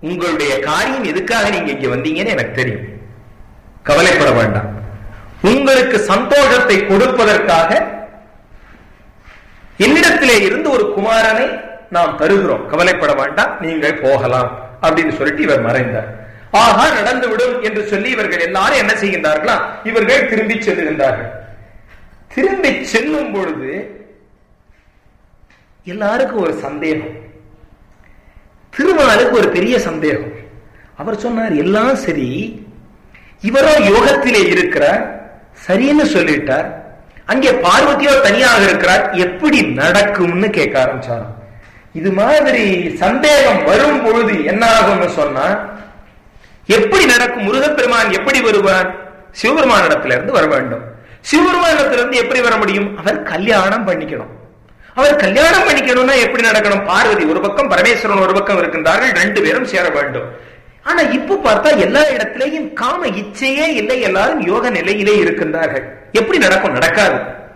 உங்களுடைய காரியம் எதுக்காக நீங்க இங்க வந்தீங்கன்னு எனக்கு தெரியும் கவலைப்பட வேண்டாம் உங்களுக்கு சந்தோஷத்தை கொடுப்பதற்காக என்னிடத்திலே இருந்து ஒரு குமாரனை நாம் தருகிறோம் கவலைப்பட வேண்டாம் நீங்கள் போகலாம் அப்படின்னு சொல்லிட்டு இவர் மறைந்தார் ஆஹா நடந்துவிடும் என்று சொல்லி இவர்கள் எல்லாரும் என்ன செய்கின்றார்களா இவர்கள் திரும்பி செல்லுகின்றார்கள் திரும்பி செல்லும் பொழுது எல்லாருக்கும் ஒரு சந்தேகம் திருமாலுக்கு ஒரு பெரிய சந்தேகம் அவர் சொன்னார் எல்லாம் சரி இவரோ யோகத்திலே இருக்கிறார் சரின்னு சொல்லிட்டார் அங்கே பார்வதியோ தனியாக இருக்கிறார் எப்படி நடக்கும்னு கேட்க ஆரம்பிச்சார் இது மாதிரி சந்தேகம் வரும் பொழுது என்ன ஆகும்னு சொன்னா எப்படி நடக்கும் முருகப்பெருமான் எப்படி வருவார் சிவபெருமானிடத்துல இருந்து வர வேண்டும் சிவபெருமானிடத்திலிருந்து எப்படி வர முடியும் அவர் கல்யாணம் பண்ணிக்கணும் அவர் கல்யாணம் பண்ணிக்கணும்னா எப்படி நடக்கணும் பார்வதி ஒரு பக்கம் பரமேஸ்வரன் ஒரு பக்கம் இருக்கின்றார்கள் ரெண்டு பேரும் சேர வேண்டும் ஆனா இப்ப பார்த்தா எல்லா இடத்திலேயும் காம இச்சையே இல்லை எல்லாரும் யோக நிலையிலே இருக்கின்றார்கள் எப்படி நடக்கும் நடக்காது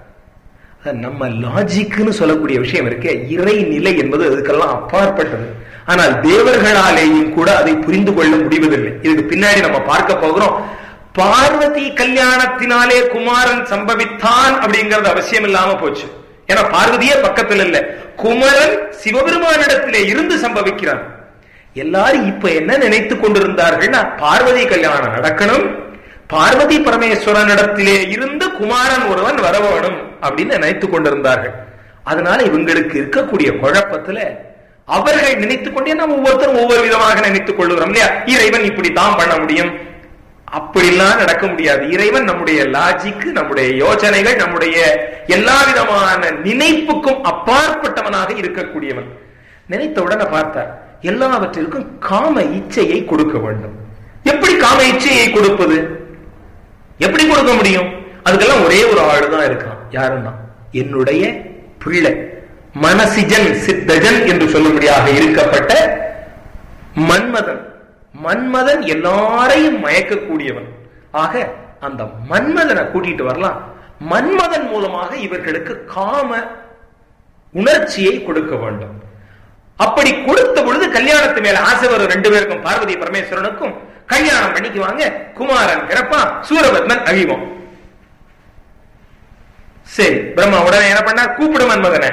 நம்ம லாஜிக்னு சொல்லக்கூடிய விஷயம் இருக்கு இறை நிலை என்பது அதுக்கெல்லாம் அப்பாற்பட்டது ஆனால் தேவர்களாலேயும் கூட அதை புரிந்து கொள்ள முடிவதில்லை இதுக்கு பின்னாடி நம்ம பார்க்க போகிறோம் பார்வதி கல்யாணத்தினாலே குமாரன் சம்பவித்தான் அப்படிங்கறது அவசியம் இல்லாம போச்சு ஏன்னா பார்வதியே பக்கத்தில் இல்ல குமரன் சிவபெருமானிடத்திலே இருந்து சம்பவிக்கிறான் எல்லாரும் இப்ப என்ன நினைத்துக் கொண்டிருந்தார்கள்னா பார்வதி கல்யாணம் நடக்கணும் பார்வதி பரமேஸ்வரனிடத்திலே இருந்து குமாரன் ஒருவன் வர வேணும் அப்படின்னு நினைத்துக் கொண்டிருந்தார்கள் அதனால இவங்களுக்கு இருக்கக்கூடிய குழப்பத்துல அவர்கள் நினைத்துக் கொண்டே நாம் ஒவ்வொருத்தரும் ஒவ்வொரு விதமாக நினைத்துக் கொள்ளுகிறோம் இல்லையா இறைவன் இப்படி தான் பண்ண முடியும் அப்படிலாம் நடக்க முடியாது இறைவன் நம்முடைய லாஜிக்கு நம்முடைய யோசனைகள் நம்முடைய எல்லா விதமான நினைப்புக்கும் அப்பாற்பட்டவனாக இருக்கக்கூடியவன் நினைத்த உடனே பார்த்தார் எல்லாவற்றிற்கும் காம இச்சையை கொடுக்க வேண்டும் எப்படி காம இச்சையை கொடுப்பது எப்படி கொடுக்க முடியும் அதுக்கெல்லாம் ஒரே ஒரு ஆளு தான் இருக்கான் யாருன்னா என்னுடைய பிள்ளை மனசிஜன் சித்தஜன் என்று சொல்லும்படியாக இருக்கப்பட்ட மன்மதன் மன்மதன் எல்லாரையும் மயக்கக்கூடியவன் ஆக அந்த மன்மதனை கூட்டிட்டு வரலாம் மன்மதன் மூலமாக இவர்களுக்கு காம உணர்ச்சியை கொடுக்க வேண்டும் அப்படி கொடுத்த பொழுது கல்யாணத்து மேல ஆசை வரும் ரெண்டு பேருக்கும் பார்வதி பரமேஸ்வரனுக்கும் கல்யாணம் பண்ணிக்குவாங்க குமாரன் பிறப்பான் சூரபத்மன் அழிவோம் சரி பிரம்மா உடனே என்ன பண்ணா கூப்பிடு மன்மதனை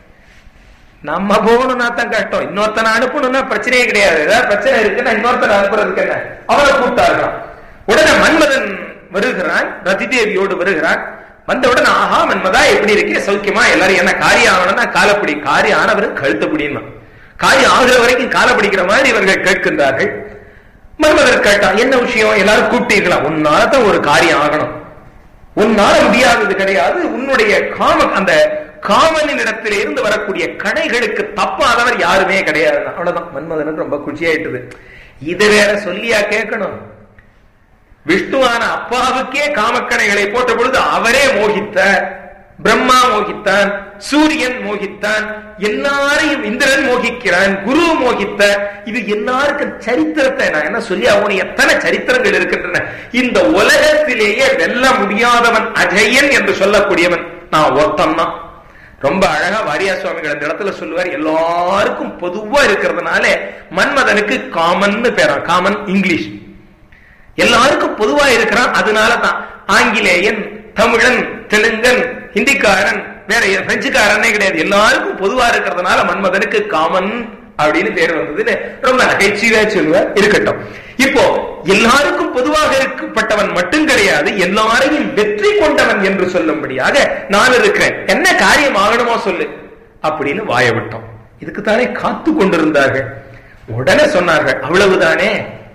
நம்ம போகணும்னா தான் கஷ்டம் இன்னொருத்தனை அனுப்பணும்னா பிரச்சனையே கிடையாது ஏதாவது பிரச்சனை இருக்குன்னா இன்னொருத்தனை அனுப்புறதுக்கு என்ன அவரை கூப்பிட்டார்களாம் உடனே மன்மதன் வருகிறான் ரதி தேவியோடு வருகிறான் வந்த உடனே ஆஹா மன்மதா எப்படி இருக்கே சௌக்கியமா எல்லாரும் என்ன காரியம் ஆகணும்னா காலப்படி காரியம் ஆனவர் கழுத்தப்படின்னா காரியம் ஆகுற வரைக்கும் காலப்படிக்கிற மாதிரி இவர்கள் கேட்கின்றார்கள் மன்மதர் கேட்டான் என்ன விஷயம் எல்லாரும் கூப்பிட்டீர்களா உன்னால தான் ஒரு காரியம் ஆகணும் உன்னால முடியாதது கிடையாது உன்னுடைய காம அந்த காமனின் இடத்தில இருந்து வரக்கூடிய கடைகளுக்கு தப்பாதவர் யாருமே கிடையாது அவ்வளவுதான் மன்மதனுக்கு ரொம்ப குச்சியாயிட்டுது இது வேற சொல்லியா கேட்கணும் விஷ்ணுவான அப்பாவுக்கே காமக்கணைகளை போட்ட பொழுது அவரே மோகித்த பிரம்மா மோகித்தான் சூரியன் மோகித்தான் எல்லாரையும் இந்திரன் மோகிக்கிறான் குரு மோகித்த இது எல்லாருக்கும் சரித்திரத்தை நான் என்ன சொல்லி அவனு எத்தனை சரித்திரங்கள் இருக்கின்றன இந்த உலகத்திலேயே வெல்ல முடியாதவன் அஜயன் என்று சொல்லக்கூடியவன் நான் ஒருத்தன் தான் ரொம்ப அழகா வாரியா சுவாமிகள் அந்த இடத்துல சொல்லுவார் எல்லாருக்கும் பொதுவா இருக்கிறதுனால மன்மதனுக்கு காமன் பேரா காமன் இங்கிலீஷ் எல்லாருக்கும் பொதுவா இருக்கிறான் அதனாலதான் ஆங்கிலேயன் தமிழன் தெலுங்கன் ஹிந்திக்காரன் வேற பிரெஞ்சுக்காரனே கிடையாது எல்லாருக்கும் பொதுவா இருக்கிறதுனால மன்மதனுக்கு காமன் அப்படின்னு பேர் வந்ததுன்னு ரொம்ப நகைச்சுவையா சொல்லுவார் இருக்கட்டும் இப்போ எல்லாருக்கும் பொதுவாக இருக்கப்பட்டவன் மட்டும் கிடையாது எல்லாரையும் வெற்றி கொண்டவன் என்று சொல்லும்படியாக நான் இருக்கிறேன் என்ன காரியம் ஆகணுமோ சொல்லு அப்படின்னு வாய விட்டோம் இதுக்குத்தானே காத்து கொண்டிருந்தார்கள் உடனே சொன்னார்கள் அவ்வளவுதானே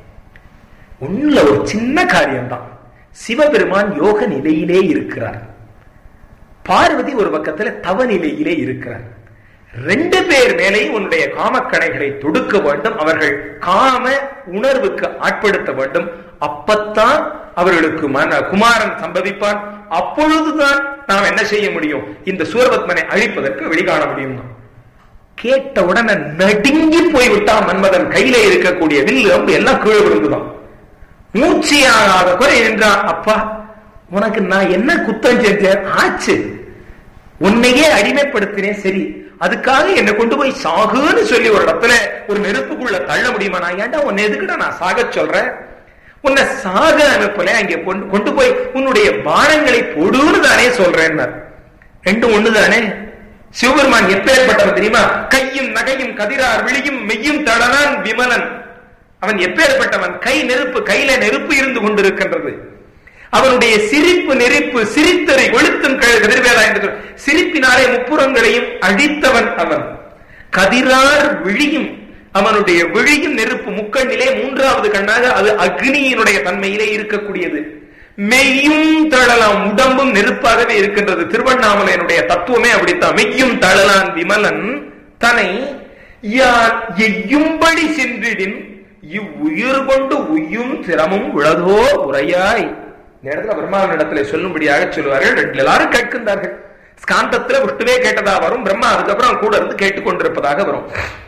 உள்ள ஒரு சின்ன காரியம்தான் சிவபெருமான் யோக நிலையிலே இருக்கிறார் பார்வதி ஒரு பக்கத்துல தவ நிலையிலே இருக்கிறார் ரெண்டு பேர் மேலேயும் உன்னுடைய காமக்கணைகளை தொடுக்க வேண்டும் அவர்கள் காம உணர்வுக்கு ஆட்படுத்த வேண்டும் அப்பத்தான் அவர்களுக்கு மன குமாரன் சம்பவிப்பான் அப்பொழுதுதான் நாம் என்ன செய்ய முடியும் இந்த சூரபத்மனை அழிப்பதற்கு வெளிக்காண முடியும் கேட்ட உடனே நடுங்கி போய்விட்டான் மன்மதன் கையில இருக்கக்கூடிய வில்லு அம்பு எல்லாம் கீழே விழுந்துதான் மூச்சியாகாத குறை என்றான் அப்பா உனக்கு நான் என்ன குத்தம் செஞ்சேன் ஆச்சு உன்னையே அடிமைப்படுத்தினேன் சரி அதுக்காக என்னை கொண்டு போய் சாகுன்னு சொல்லி ஒரு இடத்துல ஒரு நெருப்புக்குள்ள தள்ளி தள்ள முடியுமா நான் ஏன்டா உன்னை எதுக்குடா நான் சாக சொல்றேன் உன்னை சாக அனுப்பல அங்கே கொண்டு கொண்டு போய் உன்னுடைய பானங்களை பொடுன்னு தானே சொல்றேன் ரெண்டும் ஒண்ணுதானே சிவபெருமான் எப்பேற்பட்டவன் தெரியுமா கையும் நகையும் கதிரார் விழியும் மெய்யும் தடனான் விமலன் அவன் எப்பேற்பட்டவன் கை நெருப்பு கையில நெருப்பு இருந்து கொண்டிருக்கின்றது அவனுடைய சிரிப்பு நெருப்பு சிரித்தரை கொளுத்தும் கதிர்வேலா என்று சிரிப்பினாலே முப்புறங்களையும் அழித்தவன் அவன் கதிரார் விழியும் அவனுடைய விழியும் நெருப்பு முக்கண்ணிலே மூன்றாவது கண்ணாக அது அக்னியினுடைய தன்மையிலே இருக்கக்கூடியது மெய்யும் தழலாம் உடம்பும் நெருப்பாகவே இருக்கின்றது திருவண்ணாமலையனுடைய தத்துவமே அப்படித்தான் மெய்யும் தழலான் விமலன் தன்னை யார் எய்யும்படி சென்றிடின் இவ்வுயிர் கொண்டு உய்யும் திறமும் உளதோ உரையாய் இந்த இடத்துல பிரம்மாவின் இடத்துல சொல்லும்படியாக சொல்லுவார்கள் ரெண்டு எல்லாரும் கேட்கின்றார்கள் ஸ்காந்தத்துல விஷ்ணுவே கேட்டதா வரும் பிரம்மா அதுக்கப்புறம் கூட இருந்து கேட்டுக்கொண்டிருப்பதாக வரும்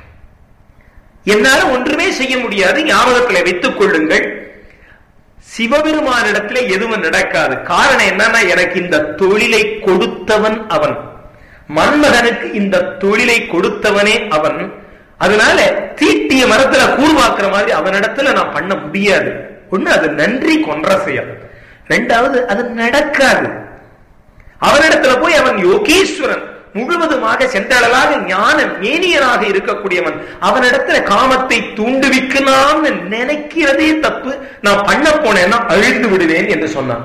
என்னால ஒன்றுமே செய்ய முடியாது ஞாபகத்தில் வைத்துக் கொள்ளுங்கள் சிவபெருமானிடத்துல எதுவும் நடக்காது காரணம் என்னன்னா எனக்கு இந்த தொழிலை கொடுத்தவன் அவன் மன்மகனுக்கு இந்த தொழிலை கொடுத்தவனே அவன் அதனால தீட்டிய மரத்துல கூர்வாக்குற மாதிரி அவனிடத்துல நான் பண்ண முடியாது ஒண்ணு அது நன்றி கொன்ற செயல் ரெண்டாவது அது நடக்காது அவனிடத்துல போய் அவன் யோகேஸ்வரன் முழுவதுமாக சென்றளலாக ஞான மேனியனாக இருக்கக்கூடியவன் அவனிடத்துல காமத்தை தூண்டுவிக்கலாம் நினைக்கிறதே தப்பு நான் பண்ண போனேன்னா அழிந்து விடுவேன் என்று சொன்னான்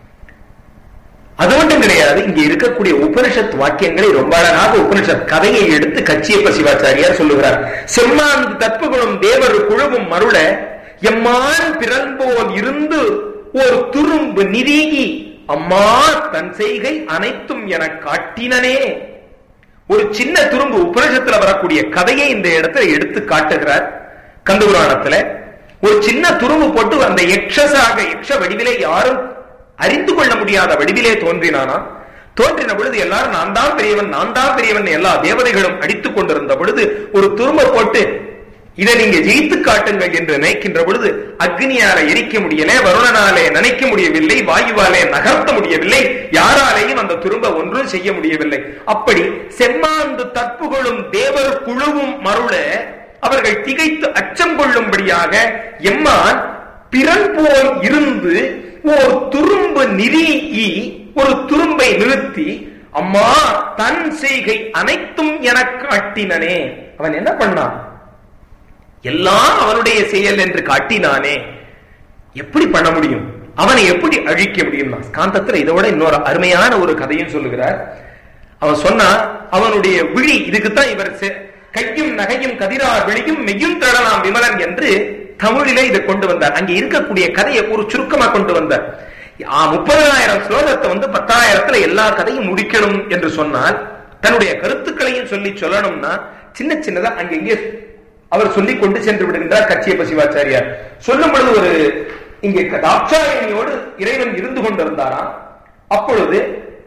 அது மட்டும் கிடையாது இங்க இருக்கக்கூடிய உபனிஷத் வாக்கியங்களை ரொம்ப அழகாக உபனிஷத் கதையை எடுத்து கச்சியப்ப சிவாச்சாரியார் சொல்லுகிறார் செம்மாந்து தற்புகளும் தேவர் குழுவும் மருள எம்மான் பிறன்போல் இருந்து ஒரு துரும்பு நிதீகி அம்மா தன் செய்கை அனைத்தும் என காட்டினனே ஒரு சின்ன துரும்பு உபனிஷத்துல வரக்கூடிய கதையை இந்த இடத்துல எடுத்து காட்டுகிறார் கந்தபுராணத்துல ஒரு சின்ன துரும்பு போட்டு அந்த எக்ஷசாக எக்ஷ வடிவிலே யாரும் அறிந்து கொள்ள முடியாத வடிவிலே தோன்றினானா தோன்றின பொழுது எல்லாரும் நான் தான் பெரியவன் நான் தான் பெரியவன் எல்லா தேவதைகளும் அடித்துக் கொண்டிருந்த பொழுது ஒரு துரும்ப போட்டு இதை நீங்க ஜெயித்து காட்டுங்கள் என்று நினைக்கின்ற பொழுது அக்னியால எரிக்க முடியல வருணனாலே நினைக்க முடியவில்லை வாயுவாலே நகர்த்த முடியவில்லை யாராலேயும் அந்த துரும்ப ஒன்றும் செய்ய முடியவில்லை அப்படி செம்மாந்து தற்புகளும் தேவர் குழுவும் மருள அவர்கள் திகைத்து அச்சம் கொள்ளும்படியாக எம்மான் பிறன் போல் இருந்து ஓர் துரும்பு நிறீ ஒரு துரும்பை நிறுத்தி அம்மா தன் செய்கை அனைத்தும் என காட்டினனே அவன் என்ன பண்ணான் எல்லாம் அவனுடைய செயல் என்று காட்டினானே எப்படி பண்ண முடியும் அவனை எப்படி அழிக்க முடியும் காந்தத்துல இதோட இன்னொரு அருமையான ஒரு கதையும் சொல்லுகிறார் அவன் சொன்னா அவனுடைய விழி இதுக்குத்தான் இவர் கையும் நகையும் கதிரா விழியும் மெய்யும் தழலாம் விமலன் என்று தமிழிலே இதை கொண்டு வந்தார் அங்கே இருக்கக்கூடிய கதையை ஒரு சுருக்கமா கொண்டு வந்தார் முப்பதாயிரம் ஸ்லோகத்தை வந்து பத்தாயிரத்துல எல்லா கதையும் முடிக்கணும் என்று சொன்னால் தன்னுடைய கருத்துக்களையும் சொல்லி சொல்லணும்னா சின்ன சின்னதா அங்கே அவர் சொல்லி கொண்டு சென்று விடுகின்றார் கச்சியப்ப சிவாச்சாரியார் சொல்லும் பொழுது ஒரு இங்கே தாட்சாயணியோடு இறைவன் இருந்து கொண்டிருந்தாராம் அப்பொழுது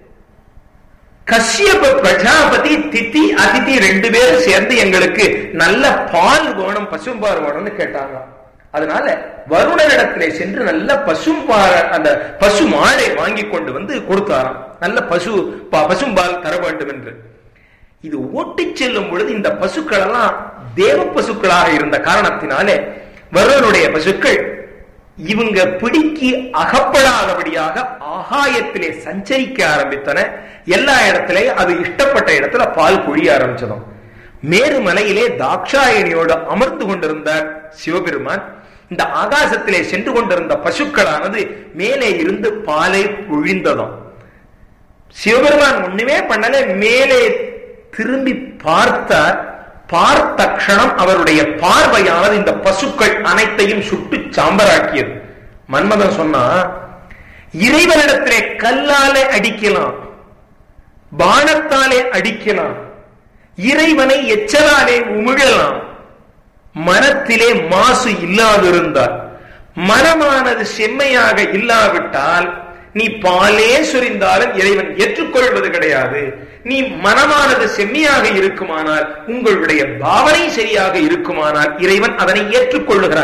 கஷ்யப பிரஜாபதி தித்தி அதிதி ரெண்டு பேரும் சேர்ந்து எங்களுக்கு நல்ல பால் வேணும் பசும்பால் வேணும்னு கேட்டாங்க அதனால வருணனிடத்திலே சென்று நல்ல பசும்பால் அந்த பசு மாடை வாங்கி கொண்டு வந்து கொடுத்தாராம் நல்ல பசு பசும்பால் தர வேண்டும் என்று இது ஓட்டி செல்லும் பொழுது இந்த பசுக்கள் எல்லாம் தேவ பசுக்களாக இருந்த காரணத்தினாலே வருணனுடைய பசுக்கள் இவங்க பிடிக்கு அகப்படாதபடியாக ஆகாயத்திலே சஞ்சரிக்க ஆரம்பித்தன எல்லா இடத்திலேயும் அது இஷ்டப்பட்ட இடத்துல பால் பொழிய ஆரம்பிச்சதும் மேருமலையிலே தாட்சாயணியோடு அமர்ந்து கொண்டிருந்தார் சிவபெருமான் இந்த ஆகாசத்திலே சென்று கொண்டிருந்த பசுக்களானது மேலே இருந்து பாலை பொழிந்ததும் சிவபெருமான் ஒண்ணுமே பண்ணல மேலே திரும்பி பார்த்தார் பார்த்த க்ஷணம் அவருடைய பார்வையானது இந்த பசுக்கள் அனைத்தையும் சுட்டு சாம்பராக்கியது மன்மதன் சொன்னா இறைவனிடத்திலே கல்லாலே அடிக்கலாம் பானத்தாலே அடிக்கலாம் இறைவனை எச்சலாலே உமிழலாம் மனத்திலே மாசு இல்லாதிருந்தால் மனமானது செம்மையாக இல்லாவிட்டால் நீ பாலே சொரிந்தாலும் இறைவன் ஏற்றுக்கொள்வது கிடையாது நீ மனமானது செம்மையாக இருக்குமானால் உங்களுடைய பாவனை சரியாக இருக்குமானால் இறைவன் அதனை ஏற்றுக்கொள்ளுகிறான்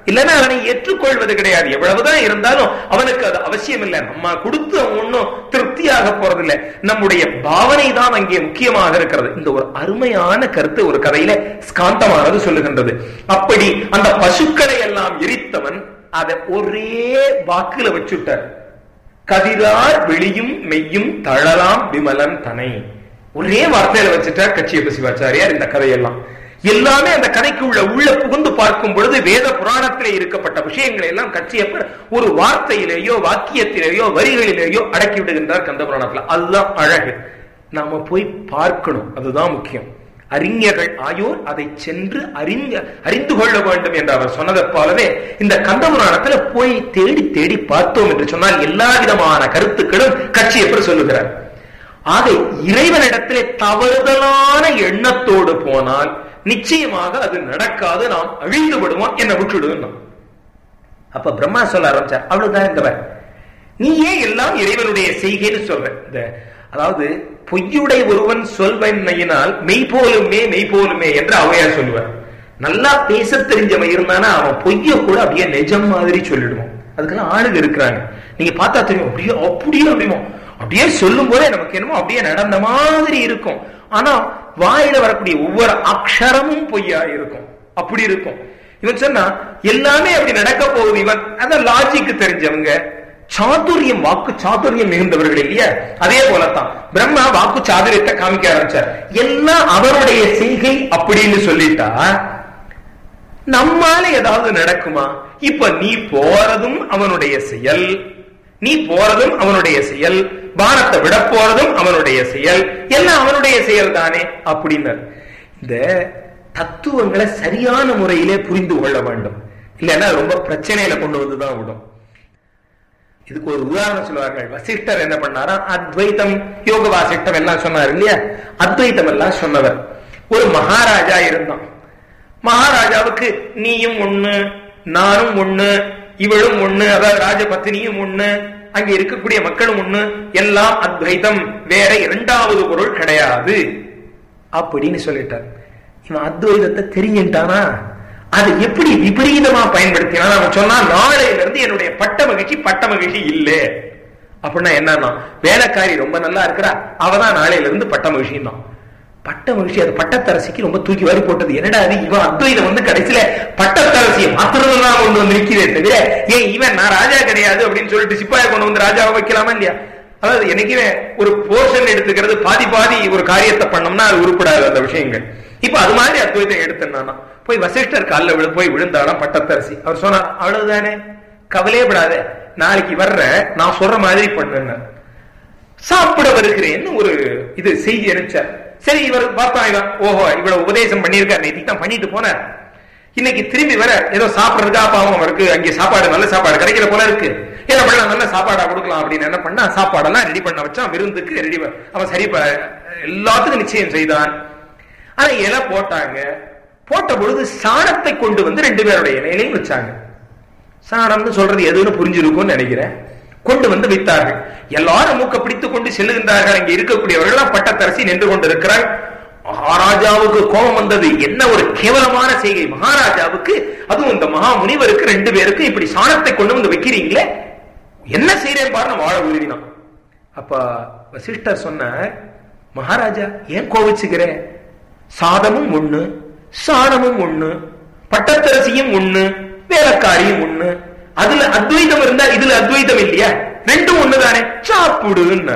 இல்லைன்னா அவனை ஏற்றுக்கொள்வது கிடையாது எவ்வளவுதான் இருந்தாலும் அவனுக்கு அது அவசியம் இல்லை நம்ம கொடுத்து அவன் ஒன்னும் திருப்தியாக போறதில்லை நம்முடைய பாவனை தான் அங்கே முக்கியமாக இருக்கிறது இந்த ஒரு அருமையான கருத்து ஒரு கதையில ஸ்காந்தமானது சொல்லுகின்றது அப்படி அந்த பசுக்களை எல்லாம் எரித்தவன் அதை ஒரே வாக்குல வச்சுட்டார் கதிரார் வெளியும் மெய்யும் தழலாம் விமலன் தனை ஒரே வார்த்தையில வச்சுட்டார் கட்சியப்ப சிவாச்சாரியார் இந்த கதையெல்லாம் எல்லாமே அந்த கதைக்கு உள்ள உள்ள புகுந்து பார்க்கும் பொழுது வேத புராணத்திலே இருக்கப்பட்ட விஷயங்களை எல்லாம் கட்சியப்பர் ஒரு வார்த்தையிலேயோ வாக்கியத்திலேயோ வரிகளிலேயோ அடக்கி விடுகின்றார் கந்த புராணத்துல அதுதான் அழகு நாம போய் பார்க்கணும் அதுதான் முக்கியம் அறிஞர்கள் ஆயோர் அதை சென்று அறிஞ அறிந்து கொள்ள வேண்டும் என்று அவர் சொன்னதை போலவே இந்த கந்த புராணத்துல போய் தேடி தேடி பார்த்தோம் என்று சொன்னால் எல்லா விதமான கருத்துக்களும் கட்சி எப்படி சொல்லுகிறார் ஆக இறைவனிடத்திலே தவறுதலான எண்ணத்தோடு போனால் நிச்சயமாக அது நடக்காது நாம் அழிந்து விடுவோம் என்ன விட்டுடுவோம் அப்ப பிரம்மா சொல்ல ஆரம்பிச்சார் அவ்வளவுதான் இந்த நீ ஏன் எல்லாம் இறைவனுடைய செய்கைன்னு சொல்ற இந்த அதாவது பொய்யுடைய ஒருவன் சொல்வன்மையினால் மெய்போலுமே மெய்போலுமே என்று அவையார் சொல்லுவார் நல்லா பேச தெரிஞ்சவன் இருந்தானா அவன் பொய்ய கூட அப்படியே நிஜம் மாதிரி சொல்லிடுவான் அதுக்கெல்லாம் ஆளுங்க இருக்கிறாங்க நீங்க பார்த்தா தெரியும் அப்படியே அப்படியே அப்படிமோ அப்படியே சொல்லும் போதே நமக்கு என்னமோ அப்படியே நடந்த மாதிரி இருக்கும் ஆனா வாயில வரக்கூடிய ஒவ்வொரு அக்ஷரமும் பொய்யா இருக்கும் அப்படி இருக்கும் இவன் சொன்னா எல்லாமே அப்படி நடக்க போகுது இவன் அதான் லாஜிக்கு தெரிஞ்சவங்க சாதுரியம் வாக்கு சாதுரியம் மிகுந்தவர்கள் இல்லையா அதே போலத்தான் பிரம்மா வாக்கு சாதுரியத்தை காமிக்க ஆரம்பிச்சார் எல்லாம் அவருடைய செய்கை அப்படின்னு சொல்லிட்டா நம்மால ஏதாவது நடக்குமா இப்ப நீ போறதும் அவனுடைய செயல் நீ போறதும் அவனுடைய செயல் பானத்தை விட போறதும் அவனுடைய செயல் எல்லாம் அவனுடைய செயல் தானே அப்படின்னார் இந்த தத்துவங்களை சரியான முறையிலே புரிந்து கொள்ள வேண்டும் இல்லைன்னா ரொம்ப பிரச்சனையில கொண்டு வந்துதான் விடும் இதுக்கு ஒரு உதாரணம் சொல்லுவார்கள் வசிஷ்டர் என்ன பண்ணாரா அத்வைத்தம் யோக வாசிஷ்டம் எல்லாம் சொன்னார் இல்லையா அத்வைத்தம் எல்லாம் சொன்னவர் ஒரு மகாராஜா இருந்தான் மகாராஜாவுக்கு நீயும் ஒண்ணு நானும் ஒண்ணு இவளும் ஒண்ணு அதாவது ராஜபத்தினியும் ஒண்ணு அங்க இருக்கக்கூடிய மக்களும் ஒண்ணு எல்லாம் அத்வைதம் வேற இரண்டாவது பொருள் கிடையாது அப்படின்னு சொல்லிட்டார் இவன் அத்வைதத்தை தெரிஞ்சுட்டானா அதை எப்படி விபரீதமா பயன்படுத்தினா அவன் சொன்னா நாளையில இருந்து என்னுடைய பட்ட மகிழ்ச்சி பட்ட மகிழ்ச்சி இல்ல அப்படின்னா என்னன்னா வேலைக்காரி ரொம்ப நல்லா இருக்கிறா அவதான் நாளையில இருந்து பட்ட மகிழ்ச்சி தான் பட்ட மகிழ்ச்சி அது பட்டத்தரசிக்கு ரொம்ப தூக்கி வாரி போட்டது என்னடா அது இவன் அத்வைதம் வந்து கடைசியில பட்டத்தரசியை மாத்திரம் தான் கொண்டு வந்து நிற்கிறே தவிர ஏன் இவன் நான் ராஜா கிடையாது அப்படின்னு சொல்லிட்டு சிப்பாயை கொண்டு வந்து ராஜாவை வைக்கலாமா இல்லையா அதாவது என்னைக்குமே ஒரு போர்ஷன் எடுத்துக்கிறது பாதி பாதி ஒரு காரியத்தை பண்ணோம்னா அது உருப்படாது அந்த விஷயங்கள் இப்ப அது மாதிரி அத்வைதம் எடுத்தேன்னா போய் வசிஷ்டர் காலில் விழு போய் விழுந்தாலும் பட்டத்தரசி அவர் சொன்னார் அவ்வளவுதானே கவலையப்படாத நாளைக்கு வர்ற நான் சொல்ற மாதிரி பண்ணுங்க சாப்பிட வருகிறேன்னு ஒரு இது செய்தி அனுப்பிச்சார் சரி இவர் பார்த்தா இவன் ஓஹோ இவ்வளவு உபதேசம் பண்ணியிருக்கார் நேற்று தான் பண்ணிட்டு போனார் இன்னைக்கு திரும்பி வர ஏதோ சாப்பிடுறதுக்கா பாவம் அவருக்கு அங்கே சாப்பாடு நல்ல சாப்பாடு கிடைக்கிற போல இருக்கு என்ன பண்ணலாம் நல்ல சாப்பாடா கொடுக்கலாம் அப்படின்னு என்ன பண்ணா சாப்பாடெல்லாம் ரெடி பண்ண வச்சான் விருந்துக்கு ரெடி அவன் சரி எல்லாத்துக்கும் நிச்சயம் செய்தான் ஆனா இலை போட்டாங்க போட்ட பொழுது சாணத்தை கொண்டு வந்து ரெண்டு பேருடைய இலையிலையும் வச்சாங்க சாணம்னு சொல்றது எதுன்னு புரிஞ்சிருக்கும்னு நினைக்கிறேன் கொண்டு வந்து வைத்தார்கள் எல்லாரும் மூக்க பிடித்துக் கொண்டு செல்லுகின்றார்கள் அங்கே இருக்கக்கூடியவர்கள் பட்டத்தரசி நின்று கொண்டிருக்கிறார் மகாராஜாவுக்கு கோபம் வந்தது என்ன ஒரு கேவலமான செய்கை மகாராஜாவுக்கு அதுவும் இந்த மகா முனிவருக்கு ரெண்டு பேருக்கு இப்படி சாணத்தை கொண்டு வந்து வைக்கிறீங்களே என்ன செய்யறேன் பாருங்க வாழ உருவினான் அப்ப வசிஷ்டர் சொன்னார் மகாராஜா ஏன் கோவிச்சுக்கிறேன் சாதமும் ஒண்ணு சாணமும் ஒண்ணு பட்டத்தரசியும் ஒண்ணு வேலைக்காரியும் ஒண்ணு அதுல அத்வைதம் இருந்தா இதுல அத்வைதம் இல்லையா ரெண்டும் ஒண்ணுதானே சாப்பிடுன்னு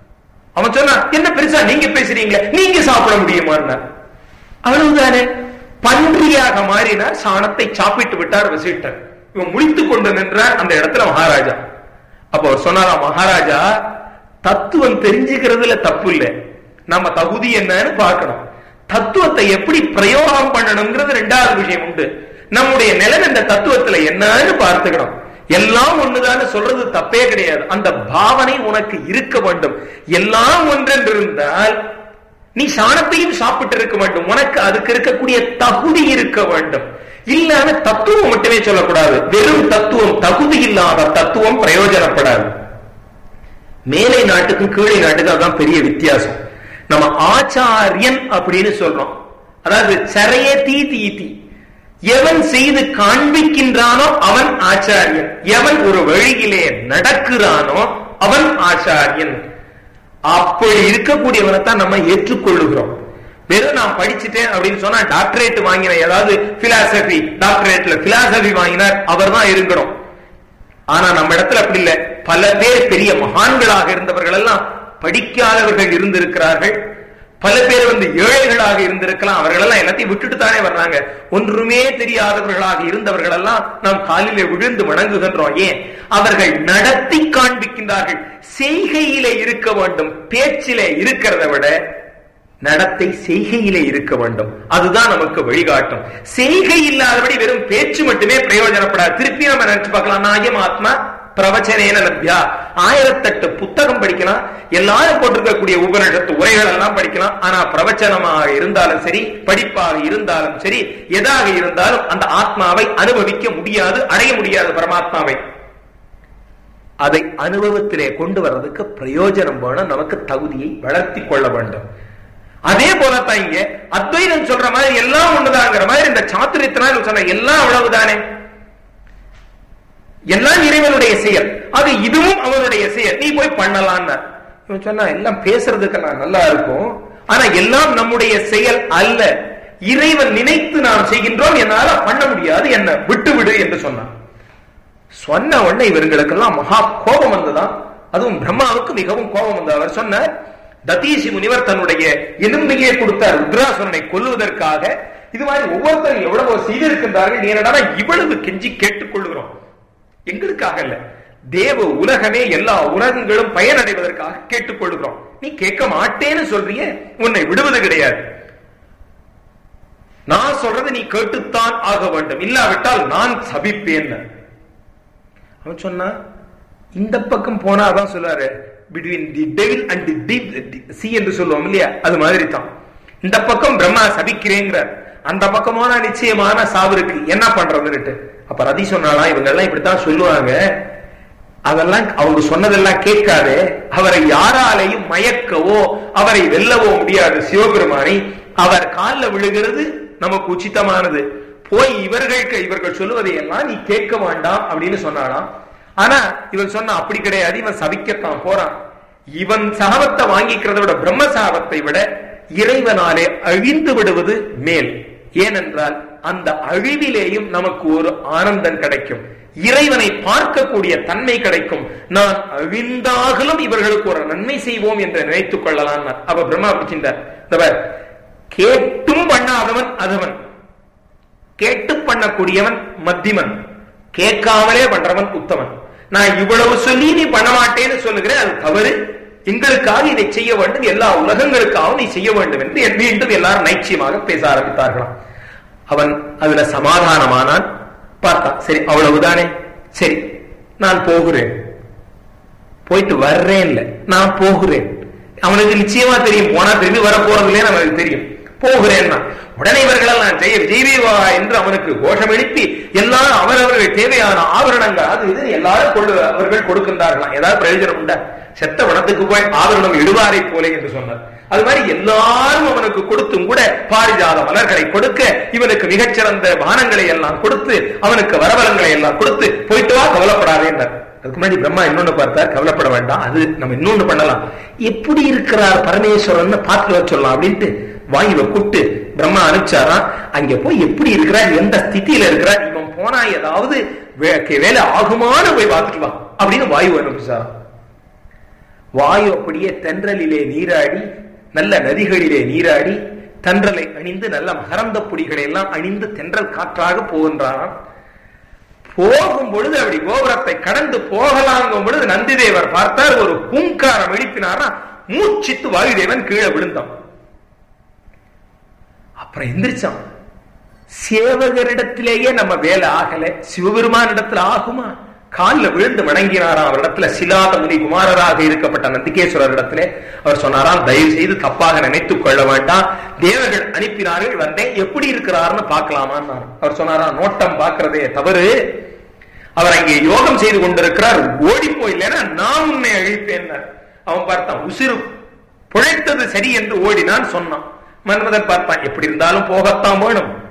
அவன் சொன்னா என்ன பெருசா நீங்க பேசுறீங்களே நீங்க சாப்பிட முடியுமா அவ்வளவுதானே பன்றியாக மாறினார் சாணத்தை சாப்பிட்டு விட்டார் வசிஷ்டர் இவன் முடித்துக் கொண்டு நின்றார் அந்த இடத்துல மகாராஜா அப்ப அவர் சொன்னாரா மகாராஜா தத்துவம் தெரிஞ்சுக்கிறதுல தப்பு இல்லை நம்ம தகுதி என்னன்னு பார்க்கணும் தத்துவத்தை எப்படி பிரயோகம் பண்ணணுங்கிறது ரெண்டாவது விஷயம் உண்டு நம்முடைய நிலம் இந்த தத்துவத்துல என்னன்னு பார்த்துக்கணும் எல்லாம் ஒண்ணுதான் சொல்றது தப்பே கிடையாது அந்த பாவனை உனக்கு இருக்க வேண்டும் எல்லாம் ஒன்றென்று இருந்தால் நீ சாணத்தையும் சாப்பிட்டு இருக்க வேண்டும் உனக்கு அதுக்கு இருக்கக்கூடிய தகுதி இருக்க வேண்டும் இல்லாம தத்துவம் மட்டுமே சொல்லக்கூடாது வெறும் தத்துவம் தகுதி இல்லாத தத்துவம் பிரயோஜனப்படாது மேலை நாட்டுக்கும் கீழே நாட்டுக்கும் அதுதான் பெரிய வித்தியாசம் நம்ம ஆச்சாரியன் அப்படின்னு சொல்றோம் அதாவது சரையே தீ தீ தீ எவன் செய்து காண்பிக்கின்றானோ அவன் ஆச்சாரியன் எவன் ஒரு வழியிலே நடக்கிறானோ அவன் ஆச்சாரியன் அப்படி இருக்கக்கூடியவனை தான் நம்ம ஏற்றுக்கொள்ளுகிறோம் வெறும் நான் படிச்சுட்டேன் அப்படின்னு சொன்னா டாக்டரேட் வாங்கின ஏதாவது பிலாசபி டாக்டரேட்ல பிலாசபி வாங்கினார் அவர் தான் இருக்கணும் ஆனா நம்ம இடத்துல அப்படி இல்லை பல பேர் பெரிய மகான்களாக இருந்தவர்கள் எல்லாம் படிக்காதவர்கள் இருந்திருக்கிறார்கள் பல பேர் வந்து ஏழைகளாக இருந்திருக்கலாம் அவர்கள் எல்லாம் எல்லாத்தையும் விட்டுட்டு தானே வர்றாங்க ஒன்றுமே தெரியாதவர்களாக இருந்தவர்கள் எல்லாம் நாம் காலிலே விழுந்து வணங்குகின்றோம் ஏன் அவர்கள் நடத்தி காண்பிக்கின்றார்கள் செய்கையிலே இருக்க வேண்டும் பேச்சிலே இருக்கிறத விட நடத்தை செய்கையிலே இருக்க வேண்டும் அதுதான் நமக்கு வழிகாட்டும் செய்கை இல்லாதபடி வெறும் பேச்சு மட்டுமே பிரயோஜனப்படாது திருப்பி நம்ம நினைச்சு பார்க்கலாம் நாயம் ஆத்மா பிரவச்சனேன லப்யா ஆயிரத்தெட்டு புத்தகம் படிக்கலாம் எல்லாரும் போட்டிருக்கக்கூடிய உபநிஷத்து உரைகள் எல்லாம் படிக்கலாம் ஆனா பிரவச்சனமாக இருந்தாலும் சரி படிப்பாக இருந்தாலும் சரி எதாக இருந்தாலும் அந்த ஆத்மாவை அனுபவிக்க முடியாது அடைய முடியாது பரமாத்மாவை அதை அனுபவத்திலே கொண்டு வர்றதுக்கு பிரயோஜனம் வேணும் நமக்கு தகுதியை வளர்த்தி கொள்ள வேண்டும் அதே போலத்தான் இங்க அத்வைதம் சொல்ற மாதிரி எல்லாம் ஒண்ணுதாங்கிற மாதிரி இந்த சாத்துரியத்தினால் சொன்ன எல்லாம் அவ்வளவுதானே எல்லாம் இறைவனுடைய செயல் அது இதுவும் அவனுடைய செயல் நீ போய் பண்ணலான்னு இவன் சொன்னா எல்லாம் பேசுறதுக்கு நான் நல்லா இருக்கும் ஆனா எல்லாம் நம்முடைய செயல் அல்ல இறைவன் நினைத்து நாம் செய்கின்றோம் என்னால பண்ண முடியாது என்ன விட்டு விடு என்று சொன்னான் சொன்ன உடனே இவர்களுக்கெல்லாம் மகா கோபம் வந்ததான் அதுவும் பிரம்மாவுக்கு மிகவும் கோபம் வந்தது அவர் சொன்னார் ததீசி முனிவர் தன்னுடைய எலும்பையே கொடுத்தார் ருத்ராசுரனை கொல்லுவதற்காக இது மாதிரி ஒவ்வொருத்தரும் எவ்வளவோ செய்திருக்கின்றார்கள் நீ என்னடா இவ்வளவு கெஞ்சி கேட்டுக் கொள்கிறோம் எங்களுக்காக இல்ல தேவ உலகமே எல்லா உலகங்களும் பயனடைவதற்காக கேட்டுக்கொள்கிறோம் நீ கேட்க மாட்டேன்னு சொல்றிய உன்னை விடுவது கிடையாது நான் சொல்றது நீ கேட்டுத்தான் ஆக வேண்டும் இல்லாவிட்டால் நான் சபிப்பேன் அவன் சொன்னா இந்த பக்கம் போனா அதான் சொல்லுவாரு between the devil and the deep sea என்று சொல்லுவோம் இல்லையா அது மாதிரி தான் இந்த பக்கம் பிரம்மா சபிக்கிறேங்கிறார் அந்த பக்கமான நிச்சயமான சாவு இருக்கு என்ன பண்றதுன்னுட்டு அப்ப ரதி சொன்னாலா இவங்க எல்லாம் இப்படித்தான் சொல்லுவாங்க அதெல்லாம் அவங்க சொன்னதெல்லாம் கேட்காது அவரை யாராலையும் மயக்கவோ அவரை வெல்லவோ முடியாது சிவபெருமானை அவர் காலில் விழுகிறது நமக்கு உச்சிதமானது போய் இவர்களுக்கு இவர்கள் சொல்லுவதை எல்லாம் நீ கேட்க வேண்டாம் அப்படின்னு சொன்னாலாம் ஆனா இவன் சொன்ன அப்படி கிடையாது இவன் சபிக்கத்தான் போறான் இவன் சாபத்தை வாங்கிக்கிறத விட பிரம்ம சாபத்தை விட இறைவனாலே அழிந்து விடுவது மேல் ஏனென்றால் அந்த அழிவிலேயும் நமக்கு ஒரு ஆனந்தம் கிடைக்கும் இறைவனை பார்க்கக்கூடிய தன்மை கிடைக்கும் நான் அழிந்தாகலும் இவர்களுக்கு ஒரு நன்மை செய்வோம் என்று நினைத்துக் கொள்ளலாம் அவ பிரம்மா பிடிச்சிருந்தார் கேட்டும் பண்ணாதவன் அதவன் கேட்டு பண்ணக்கூடியவன் மத்திமன் கேட்காமலே பண்றவன் உத்தமன் நான் இவ்வளவு சொல்லி நீ பண்ண மாட்டேன்னு சொல்லுகிறேன் அது தவறு எங்களுக்காக இதை செய்ய வேண்டும் எல்லா உலகங்களுக்காகவும் நீ செய்ய வேண்டும் என்று மீண்டும் எல்லாரும் நைச்சியமாக பேச ஆரம்பித்தார்களாம் அவன் அதுல சமாதானமானான் பார்த்தான் சரி அவ்வளவுதானே சரி நான் போகிறேன் போயிட்டு வர்றேன் நான் போகிறேன் அவனுக்கு நிச்சயமா தெரியும் போனா திரும்பி வர போறது இல்லைன்னு அவனுக்கு தெரியும் போகிறேன்னா உடனே இவர்கள் நான் ஜெய ஜெய்வீவா என்று அவனுக்கு கோஷம் எழுப்பி எல்லாரும் அவரவர்கள் தேவையான ஆபரணங்கள் அது இது எல்லாரும் கொண்டு அவர்கள் கொடுக்கின்றார்களாம் ஏதாவது பிரயோஜனம் உண்டா செத்த வனத்துக்கு போய் ஆபரணம் இடுவாரை போலே என்று சொன்னார் அது மாதிரி எல்லாரும் அவனுக்கு கொடுத்தும் கூட பாரிஜாத மலர்களை கொடுக்க இவனுக்கு மிகச்சிறந்த பானங்களை எல்லாம் கொடுத்து அவனுக்கு வரவரங்களை எல்லாம் கொடுத்து போயிட்டு வா கவலைப்படாதே என்றார் அதுக்கு முன்னாடி பிரம்மா இன்னொன்னு பார்த்தார் கவலைப்பட வேண்டாம் அது நம்ம இன்னொன்னு பண்ணலாம் எப்படி இருக்கிறார் பரமேஸ்வரன் பார்த்து வர சொல்லலாம் அப்படின்ட்டு வாயுவை கூப்பிட்டு பிரம்மா அனுப்பிச்சாராம் அங்க போய் எப்படி இருக்கிறார் எந்த ஸ்திதியில இருக்கிறார் இவன் போனா ஏதாவது வேலை ஆகுமான்னு போய் பார்த்துட்டு வா அப்படின்னு வாயு அனுப்பிச்சாராம் வாயு அப்படியே தென்றலிலே நீராடி நல்ல நதிகளிலே நீராடி தென்றலை அணிந்து நல்ல மகரந்த பொடிகளை எல்லாம் அணிந்து தென்றல் காற்றாக போகின்றாராம் போகும் பொழுது அப்படி கோபுரத்தை கடந்து போகலாங்கும் பொழுது நந்திதேவர் பார்த்தார் ஒரு பூங்காரம் எழுப்பினாரா மூச்சித்து வாயுதேவன் கீழே விழுந்தான் அப்புறம் எந்திரிச்சான் சேவகரிடத்திலேயே நம்ம வேலை ஆகல சிவபெருமான் இடத்துல ஆகுமா காலில் விழுந்து வணங்கினாராம் அவரிடத்துல சிலாத முனி குமாரராக இருக்கப்பட்ட நந்திகேஸ்வரர் இடத்துல அவர் சொன்னாராம் தயவு செய்து தப்பாக நினைத்துக் கொள்ள வேண்டாம் தேவர்கள் அனுப்பினார்கள் வந்தேன் எப்படி இருக்கிறார்னு பார்க்கலாமான்னு அவர் சொன்னாராம் நோட்டம் பார்க்கிறதே தவறு அவர் அங்கே யோகம் செய்து கொண்டிருக்கிறார் ஓடி போயில்லைன்னா நான் உன்னை அழிப்பேன் அவன் பார்த்தான் உசிறு புழைத்தது சரி என்று ஓடினான் சொன்னான் மன்மதன் பார்த்தான் எப்படி இருந்தாலும் போகத்தான் வேணும்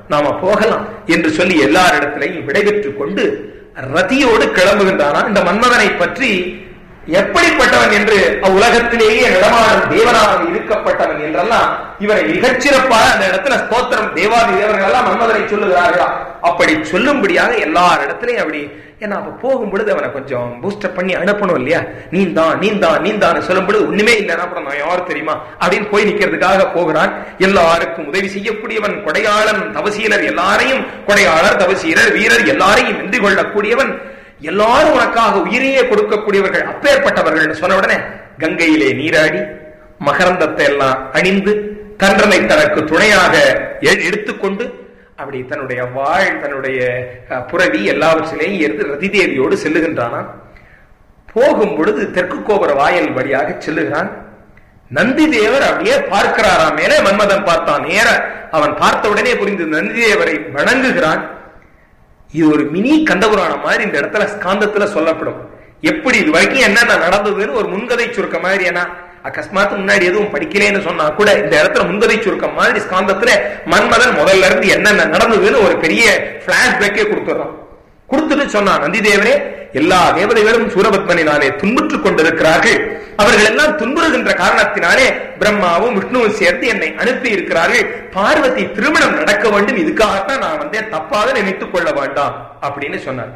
நாம போகலாம் என்று சொல்லி எல்லாரிடத்திலையும் விடைபெற்றுக் கொண்டு ரதியோடு கிளம்புகின்றானா இந்த மன்மதனை பற்றி எப்படிப்பட்டவன் என்று அவ்வுலகத்திலேயே நடமாடும் தேவனாக இருக்கப்பட்டவன் என்றெல்லாம் இவரை மிகச்சிறப்பாக அந்த இடத்துல ஸ்தோத்திரம் தேவாதி தேவர்கள் எல்லாம் மன்மதனை சொல்லுகிறார்களா அப்படி சொல்லும்படியாக எல்லார் இடத்துலயும் அப்படி ஏன்னா அப்ப போகும் பொழுது அவனை கொஞ்சம் பூஸ்டப் பண்ணி அனுப்பணும் இல்லையா நீந்தான் நீந்தான் நீந்தான் சொல்லும் பொழுது ஒண்ணுமே இல்லைன்னா அப்புறம் நான் யார் தெரியுமா அப்படின்னு போய் நிக்கிறதுக்காக போகிறான் எல்லாருக்கும் உதவி செய்யக்கூடியவன் கொடையாளன் தவசீலர் எல்லாரையும் கொடையாளர் தவசீலர் வீரர் எல்லாரையும் வென்று கொள்ளக்கூடியவன் எல்லாரும் உனக்காக உயிரையே கொடுக்கக்கூடியவர்கள் அப்பேற்பட்டவர்கள் சொன்ன உடனே கங்கையிலே நீராடி மகரந்தத்தை எல்லாம் அணிந்து கன்றனை தனக்கு துணையாக எ- எடுத்துக்கொண்டு அப்படி தன்னுடைய வாழ் தன்னுடைய அஹ், புரவி எல்லாவற்றிலேயும் இருந்து ரதி தேவியோடு செல்லுகின்றானாம் போகும் பொழுது தெற்கு கோபுர வாயல் வழியாக செல்லுகிறான் நந்தி தேவர் அப்படியே பார்க்கிறாராம் மேலே மன்மதன் பார்த்தான் நேர அவன் பார்த்த உடனே புரிந்து நந்தி தேவரை வணங்குகிறான் இது ஒரு மினி கந்தபுராணம் மாதிரி இந்த இடத்துல ஸ்காந்தத்துல சொல்லப்படும் எப்படி இது வரைக்கும் என்னென்ன நடந்ததுன்னு ஒரு முன்கதை சுருக்க மாதிரி ஏன்னா அக்கஸ்மாத்து முன்னாடி எதுவும் படிக்கலைன்னு சொன்னா கூட இந்த இடத்துல முன்கதை சுருக்கம் மாதிரி ஸ்காந்தத்துல மன்மதன் முதல்ல இருந்து என்னென்ன நடந்ததுன்னு ஒரு பெரிய பிளாஷ்பேக்கே கொடுத்துறான் கொடுத்துட்டு சொன்னான் நந்திதேவரே எல்லா தேவதைகளும் சூரபத்மனினாலே துன்புற்றுக் கொண்டிருக்கிறார்கள் அவர்கள் எல்லாம் துன்புறுகின்ற காரணத்தினாலே பிரம்மாவும் விஷ்ணுவும் சேர்த்து என்னை அனுப்பி இருக்கிறார்கள் பார்வதி திருமணம் நடக்க வேண்டும் இதுக்காகத்தான் நான் வந்து தப்பாக நினைத்துக் கொள்ள வேண்டாம் அப்படின்னு சொன்னார்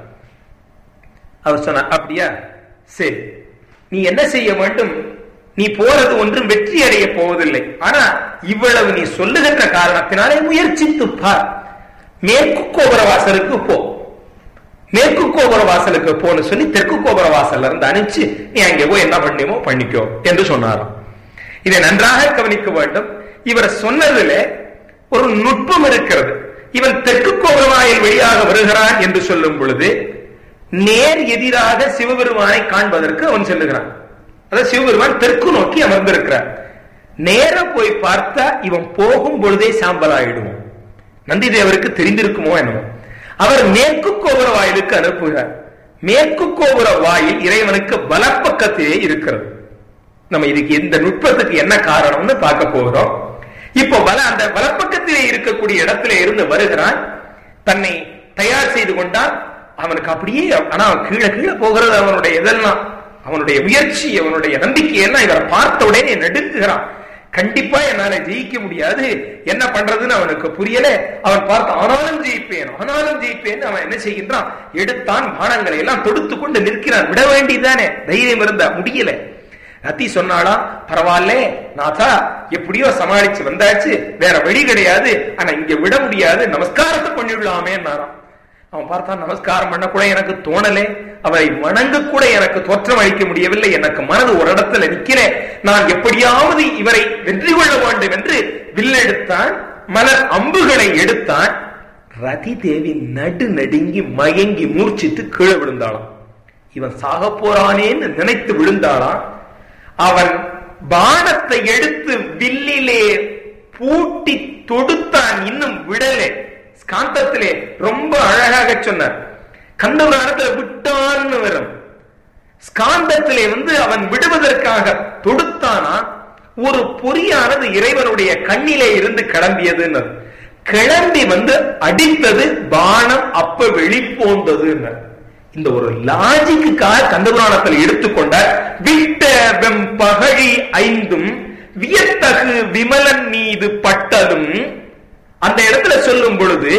அவர் சொன்னார் அப்படியா சரி நீ என்ன செய்ய வேண்டும் நீ போறது ஒன்றும் வெற்றி அடைய போவதில்லை ஆனா இவ்வளவு நீ சொல்லுகின்ற காரணத்தினாலே முயற்சித்து பார் மேற்கு கோபுர வாசலுக்கு போ மேற்கு கோபுர வாசலுக்கு போன்னு சொல்லி தெற்கு கோபுர வாசல்ல இருந்து அனுப்பிச்சு நீ அங்கே போய் என்ன பண்ணியமோ பண்ணிக்கோ என்று சொன்னாராம் இதை நன்றாக கவனிக்க வேண்டும் இவர் சொன்னதுல ஒரு நுட்பம் இருக்கிறது இவன் தெற்கு கோபுர வாயில் வழியாக வருகிறான் என்று சொல்லும் பொழுது நேர் எதிராக சிவபெருமானை காண்பதற்கு அவன் செல்லுகிறான் அதாவது சிவபெருமான் தெற்கு நோக்கி அமர்ந்திருக்கிறார் நேர போய் பார்த்தா இவன் போகும் பொழுதே சாம்பலாயிடுவோம் நந்தி தேவருக்கு தெரிந்திருக்குமோ என்னமோ அவர் மேற்கு கோபுர வாயிலுக்கு அனுப்புகிறார் மேற்கு கோபுர வாயில் இறைவனுக்கு வலப்பக்கத்திலே இருக்கிறது நம்ம இதுக்கு இந்த நுட்பத்துக்கு என்ன காரணம்னு பார்க்க போகிறோம் இப்போ வல அந்த வலப்பக்கத்திலே இருக்கக்கூடிய இடத்துல இருந்து வருகிறான் தன்னை தயார் செய்து கொண்டான் அவனுக்கு அப்படியே ஆனா அவன் கீழே கீழே போகிறது அவனுடைய இதெல்லாம் அவனுடைய முயற்சி அவனுடைய நம்பிக்கை எல்லாம் இவரை பார்த்த உடனே நடுங்குகிறான் கண்டிப்பா என்னால ஜெயிக்க முடியாது என்ன பண்றதுன்னு அவனுக்கு புரியல அவன் பார்த்து ஆனாலும் ஜெயிப்பேன் ஆனாலும் ஜெயிப்பேன் அவன் என்ன செய்கின்றான் எடுத்தான் பானங்களை எல்லாம் தொடுத்து கொண்டு நிற்கிறான் விட வேண்டியதானே தைரியம் இருந்தா முடியல ரத்தி சொன்னாளா பரவாயில்ல நாதா எப்படியோ சமாளிச்சு வந்தாச்சு வேற வழி கிடையாது ஆனா இங்க விட முடியாது நமஸ்காரத்தை பண்ணிவிடலாமே அவன் பார்த்தான் நமஸ்காரம் பண்ண கூட எனக்கு தோணலே அவரை வணங்க கூட எனக்கு தோற்றம் அளிக்க முடியவில்லை எனக்கு மனது ஒரு இடத்துல நிக்கல நான் எப்படியாவது இவரை வெற்றி கொள்ள வேண்டும் என்று வில்லெடுத்தான் மலர் அம்புகளை எடுத்தான் ரதி தேவி நடு நடுங்கி மயங்கி மூர்ச்சித்து கீழே விழுந்தாளாம் இவன் சாக போறானேன்னு நினைத்து விழுந்தாளாம் அவன் பானத்தை எடுத்து வில்லிலே பூட்டி தொடுத்தான் இன்னும் விடலே ஸ்காந்தத்திலே ரொம்ப அழகாக சொன்னார் கந்தபுராணத்துல விட்டான்னு வரும் ஸ்காந்தத்திலே வந்து அவன் விடுவதற்காக தொடுத்தானா ஒரு பொறியானது இறைவனுடைய கண்ணிலே இருந்து கிளம்பியதுன்னு கிளம்பி வந்து அடித்தது பானம் அப்ப வெளிப்போந்ததுன்னு இந்த ஒரு லாஜிக்குக்காக கந்தபுராணத்தில் எடுத்துக்கொண்டார் விட்ட வெம்பகழி ஐந்தும் வியத்தகு விமலன் மீது பட்டதும் அந்த இடத்துல சொல்லும் பொழுது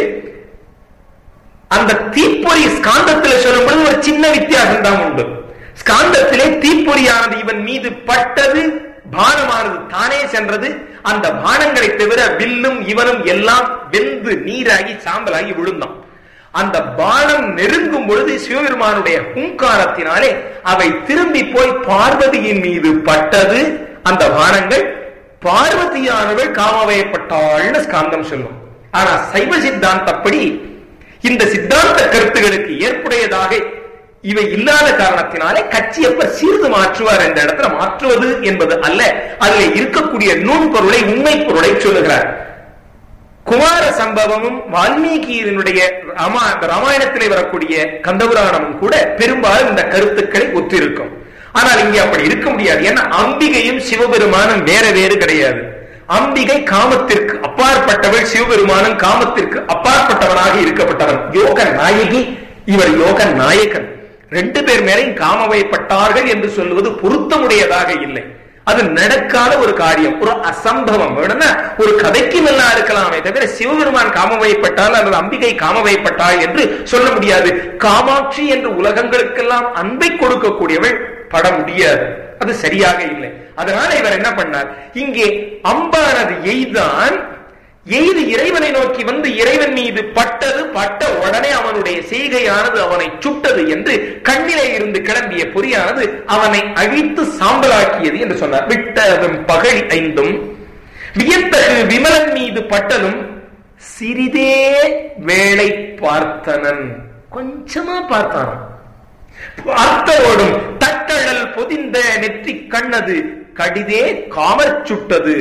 அந்த தீப்பொறி ஸ்காந்தத்துல சொல்லும் பொழுது ஒரு சின்ன வித்தியாசம் தான் உண்டு ஸ்காந்தத்திலே தீப்பொறியானது இவன் மீது பட்டது பானமானது தானே சென்றது அந்த பானங்களை தவிர வில்லும் இவனும் எல்லாம் வெந்து நீராகி சாம்பலாகி விழுந்தான் அந்த பானம் நெருங்கும் பொழுது சிவபெருமானுடைய ஹுங்காரத்தினாலே அவை திரும்பி போய் பார்வதியின் மீது பட்டது அந்த பானங்கள் பார்வதியானவள் காமவயப்பட்டாள்னு ஸ்காந்தம் சொல்லும் ஆனா சைவ சித்தாந்தப்படி இந்த சித்தாந்த கருத்துகளுக்கு ஏற்புடையதாக இவை இல்லாத காரணத்தினாலே கட்சியப்பர் சிறிது மாற்றுவார் இந்த இடத்துல மாற்றுவது என்பது அல்ல அதில் இருக்கக்கூடிய நூன் பொருளை உண்மை பொருளை சொல்லுகிறார் குமார சம்பவமும் வால்மீகியினுடைய ராமா ராமாயணத்திலே வரக்கூடிய கந்தபுராணமும் கூட பெரும்பாலும் இந்த கருத்துக்களை ஒத்திருக்கும் ஆனால் இங்கே அப்படி இருக்க முடியாது ஏன்னா அம்பிகையும் சிவபெருமானும் வேற வேறு கிடையாது அம்பிகை காமத்திற்கு அப்பாற்பட்டவள் சிவபெருமானும் காமத்திற்கு அப்பாற்பட்டவனாக இருக்கப்பட்டவன் யோக நாயகி இவர் யோக நாயகன் ரெண்டு பேர் மேலையும் காமவைப்பட்டார்கள் என்று சொல்லுவது பொருத்தமுடையதாக இல்லை அது நடக்காத ஒரு காரியம் ஒரு அசம்பவம் வேணும்னா ஒரு கதைக்கு நல்லா இருக்கலாமே தவிர சிவபெருமான் காமவைப்பட்டால் அல்லது அம்பிகை காமவைப்பட்டாள் என்று சொல்ல முடியாது காமாட்சி என்று உலகங்களுக்கெல்லாம் அன்பை கொடுக்கக்கூடியவள் பட முடியாது அது சரியாக இல்லை அதனால இவர் என்ன பண்ணார் இங்கே அம்பானது எய்தான் எய்து இறைவனை நோக்கி வந்து இறைவன் மீது பட்டது பட்ட உடனே அவனுடைய செய்கையானது அவனை சுட்டது என்று கண்ணிலே இருந்து கிளம்பிய பொறியானது அவனை அழித்து சாம்பலாக்கியது என்று சொன்னார் விட்டதும் பகழி ஐந்தும் வியத்தகு விமலன் மீது பட்டதும் சிறிதே வேளை பார்த்தனன் கொஞ்சமா பார்த்தானாம் பார்த்தவோடும் தட்டழல் பொதிந்த நெற்றி கண்ணது கடிதே காமற் சுட்டது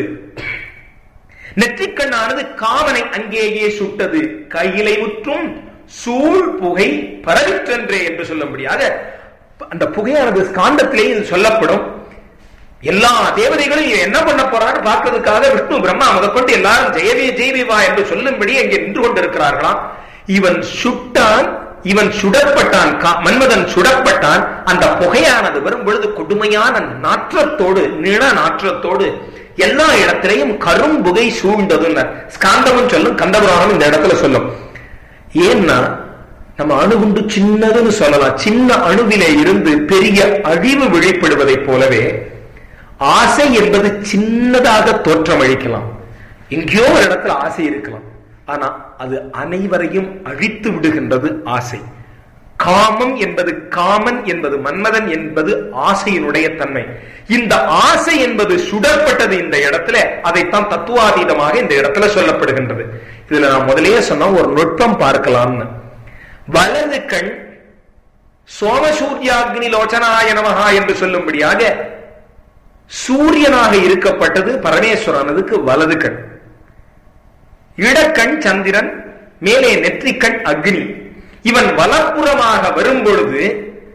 நெற்றிக்கண்ணானது காமனை அங்கேயே சுட்டது கையிலை முற்றும் சூழ் புகை பரவிற்றென்றே என்று சொல்ல முடியாத அந்த புகையானது ஸ்காந்தத்திலே இது சொல்லப்படும் எல்லா தேவதைகளும் இவன் என்ன பண்ண போறான்னு பார்க்கறதுக்காக விஷ்ணு பிரம்மா முதற்கொண்டு எல்லாரும் ஜெயவே ஜெயவிவா என்று சொல்லும்படி அங்கே நின்று கொண்டிருக்கிறார்களாம் இவன் சுட்டான் இவன் சுடப்பட்டான் கா- மன்மதன் சுடப்பட்டான் அந்த புகையானது வரும் பொழுது கொடுமையான நாற்றத்தோடு நில நாற்றத்தோடு எல்லா இடத்திலையும் கரும்புகை சூழ்ந்ததுன்னு ஸ்காந்தமும் சொல்லும் கந்தபுராணம் இந்த இடத்துல சொல்லும் ஏன்னா நம்ம அணுகுண்டு சின்னதுன்னு சொல்லலாம் சின்ன அணுவிலே இருந்து பெரிய அழிவு வெளிப்படுவதைப் போலவே ஆசை என்பது சின்னதாக தோற்றமளிக்கலாம் எங்கேயோ ஒரு இடத்துல ஆசை இருக்கலாம் ஆனா அது அனைவரையும் அழித்து விடுகின்றது ஆசை காமம் என்பது காமன் என்பது மன்மதன் என்பது ஆசையினுடைய தன்மை இந்த ஆசை என்பது சுடப்பட்டது இந்த இடத்துல அதைத்தான் தத்துவாதீதமாக இந்த இடத்துல சொல்லப்படுகின்றது இதுல நான் முதல்லயே சொன்ன ஒரு நுட்பம் பார்க்கலாம்னு வலது கண் சோமசூர்யாக்னி லோச்சனாய நமஹா என்று சொல்லும்படியாக சூரியனாக இருக்கப்பட்டது பரமேஸ்வரனதுக்கு வலது கண் இடக்கண் சந்திரன் மேலே நெற்றிக்கண் அக்னி இவன் வலப்புறமாக வரும் பொழுது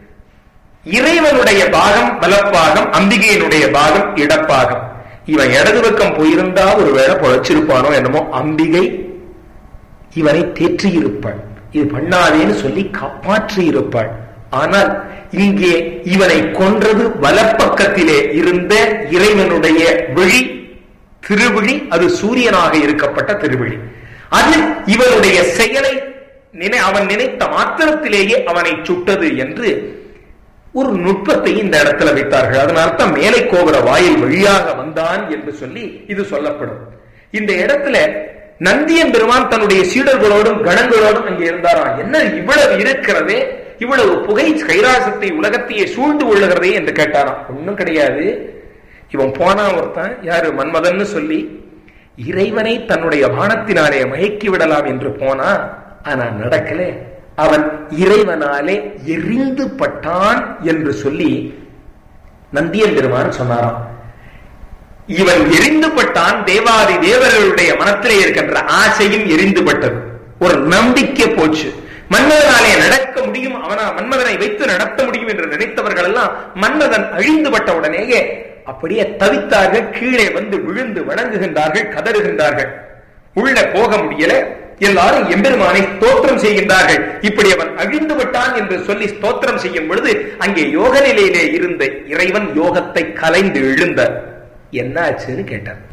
இறைவனுடைய பாகம் வலப்பாகம் அம்பிகையினுடைய பாகம் இடப்பாகம் இவன் இடது பக்கம் போயிருந்தா ஒருவேளை பொழைச்சிருப்பானோ என்னமோ அம்பிகை இவனை தேற்றியிருப்பாள் இது பண்ணாதேன்னு சொல்லி காப்பாற்றி இருப்பாள் ஆனால் இங்கே இவனை கொன்றது வலப்பக்கத்திலே இருந்த இறைவனுடைய விழி திருவிழி அது சூரியனாக இருக்கப்பட்ட திருவிழி அது இவனுடைய செயலை நினை அவன் நினைத்த மாத்திரத்திலேயே அவனை சுட்டது என்று ஒரு நுட்பத்தை இந்த இடத்துல வைத்தார்கள் அதன் அர்த்தம் மேலை கோபுர வாயில் வழியாக வந்தான் என்று சொல்லி இது சொல்லப்படும் இந்த இடத்துல நந்தியன் பெருமான் தன்னுடைய சீடர்களோடும் கணங்களோடும் அங்கே இருந்தாராம் என்ன இவ்வளவு இருக்கிறதே இவ்வளவு புகை கைலாசத்தை உலகத்தையே சூழ்ந்து கொள்ளுகிறதே என்று கேட்டாராம் ஒண்ணும் கிடையாது இவன் போனா ஒருத்தன் யாரு மன்மதன்னு சொல்லி இறைவனை தன்னுடைய பானத்தினாலே மயக்கி விடலாம் என்று போனா ஆனா நடக்கல அவன் இறைவனாலே எரிந்து பட்டான் என்று சொல்லி நந்தியன் பெருமான் சொன்னாராம் இவன் எரிந்து பட்டான் தேவாதி தேவர்களுடைய மனத்திலே இருக்கின்ற ஆசையும் எரிந்து பட்டது ஒரு நம்பிக்கை போச்சு மன்மதனாலே நடக்க முடியும் அவனா மன்மதனை வைத்து நடத்த முடியும் என்று நினைத்தவர்கள் எல்லாம் மன்மதன் அழிந்து பட்ட உடனேயே அப்படியே தவித்தார்கள் கீழே வந்து விழுந்து வணங்குகின்றார்கள் கதறுகின்றார்கள் உள்ள போக முடியல எல்லாரும் எம்பெருமானை ஸ்தோத்திரம் செய்கின்றார்கள் இப்படி அவன் அழிந்து விட்டான் என்று சொல்லி ஸ்தோத்திரம் செய்யும் பொழுது அங்கே யோக நிலையிலே இருந்த இறைவன் யோகத்தை கலைந்து எழுந்தார் என்ன ஆச்சுன்னு கேட்டார்